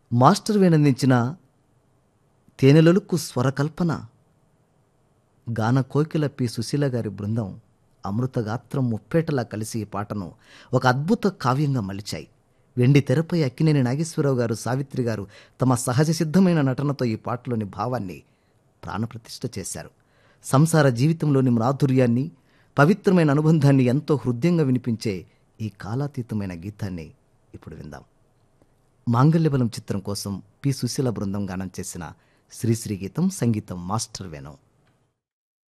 master వేనందించిన తేనెలొలుక్కు స్వరకల్పన గాన కోకిల P Susheela గారి బృందం అమృతగాత్రం ముప్పేటలా కలిసి ఈ పాటను ఒక అద్భుత కావ్యంగా మలిచాయి వెండి తెరపై అక్కినేని నాగేశ్వరరావు గారు సావిత్రి గారు తమ సహజ సిద్ధమైన నటనతో ఈ పాటలోని భావాన్ని ప్రాణప్రతిష్ఠ చేశారు సంసార జీవితంలోని మాధుర్యాన్ని పవిత్రమైన అనుబంధాన్ని ఎంతో హృదయంగా వినిపించే ఈ కాలాతీతమైన గీతాన్ని ఇప్పుడు విందాం మాంగల్యబలం చిత్రం కోసం పి సుశీల బృందం గానం చేసిన శ్రీశ్రీ గీతం సంగీతం మాస్టర్ వేణు